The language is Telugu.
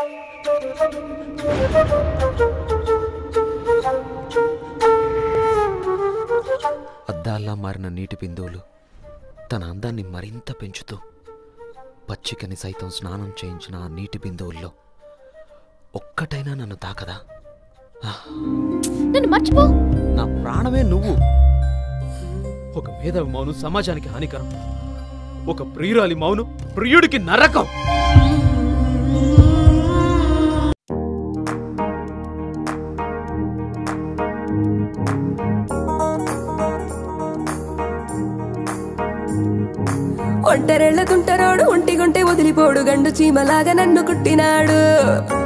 అద్దాల్లా మారిన నీటి బిందువులు తన అందాన్ని మరింత పెంచుతూ పచ్చికని సైతం స్నానం చేయించిన ఆ నీటి బిందువుల్లో ఒక్కటైనా నన్ను తాకదా నన్ను మర్చిపో నా ప్రాణమే నువ్వు ఒక మేధావి మౌనం సమాజానికి హానికరం ఒక ప్రియురాలి మౌనం ప్రియుడికి నరకం ఒంటరెళ్ళ తుంటరోడు ఒంటిగుంటే వదిలిపోడు గండు చీమలాగా నన్ను కుట్టినాడు